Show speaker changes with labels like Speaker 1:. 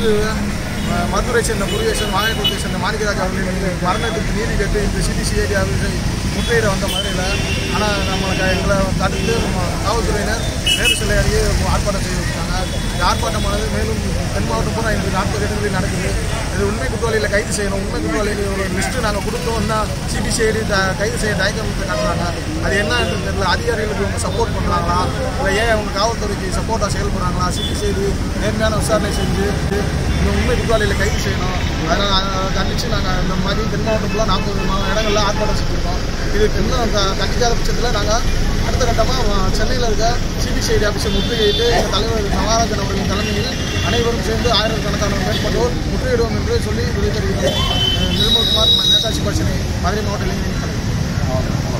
Speaker 1: இன்று அஹ், மதுரை சேர்ந்த முருகேசன் மாயக்குளத்தை சேர்ந்த மாணிக்கராஜ் அவர்களின் மரணத்துக்கு நீதி கேட்டு இந்த சிபிசிஐடி ஆஃபீஸை முற்றுகையிட வந்த மதுரையில் ஆனால் நம்மளுக்கு எங்களை தடுத்து நம்ம காவல்துறையினர் நேரு சிலை அருகே ஆர்ப்பாட்டம் செய்து வச்சுட்டாங்க இந்த ஆர்ப்பாட்டமானது மேலும் தென் மாவட்டம் பூரா இன்று நாற்பது இடங்களில் நடக்குது இது உண்மை குற்றவாளிகளை கைது செய்யணும் உண்மை குற்றவாளிகள் ஒரு லிஸ்ட்டு நாங்கள் கொடுத்தோம் தான் சிபிசிஐடி கைது செய்ய தயக்கத்தை காட்டுறாங்க அது என்ன என்று தெரியல அதிகாரிகளுக்கு இவங்க சப்போர்ட் பண்ணுறாங்களா இல்லை ஏன் அவங்க காவல்துறைக்கு சப்போர்ட்டாக செயல்படுறாங்களா சிபிசிஐடி நேர்மையான விசாரணை செஞ்சு இந்த உண்மை குற்றவாளிகளை கைது செய்யணும் அதனால் அதை கண்டித்து நாங்கள் இந்த மாதிரி தென் மாவட்டம் ஃபுல்லாக நாற்பது இடங்களில் ஆர்ப்பாட்டம் செஞ்சுருக்கோம் இது இன்னும் க- கண்டிக்காத பட்சத்தில் நாங்கள் அடுத்த கட்டமாக சென்னையில் இருக்க சிபிசிஐடி ஆஃபீஸை முற்றுகையிட்டு எங்கள் தலைவர் நவராஜன் அவர்களின் தலைமையில் அனைவரும் சேர்ந்து ஆயிரக்கணக்கான மேற்பட்டோர் முற்றுகையிடுவோம் என்று சொல்லி விடை தெரிவிக்கிறேன் நிர்மல்குமார் நேதாஜி பாஷனை மதுரை மாவட்ட இளைஞரின் தலைவர்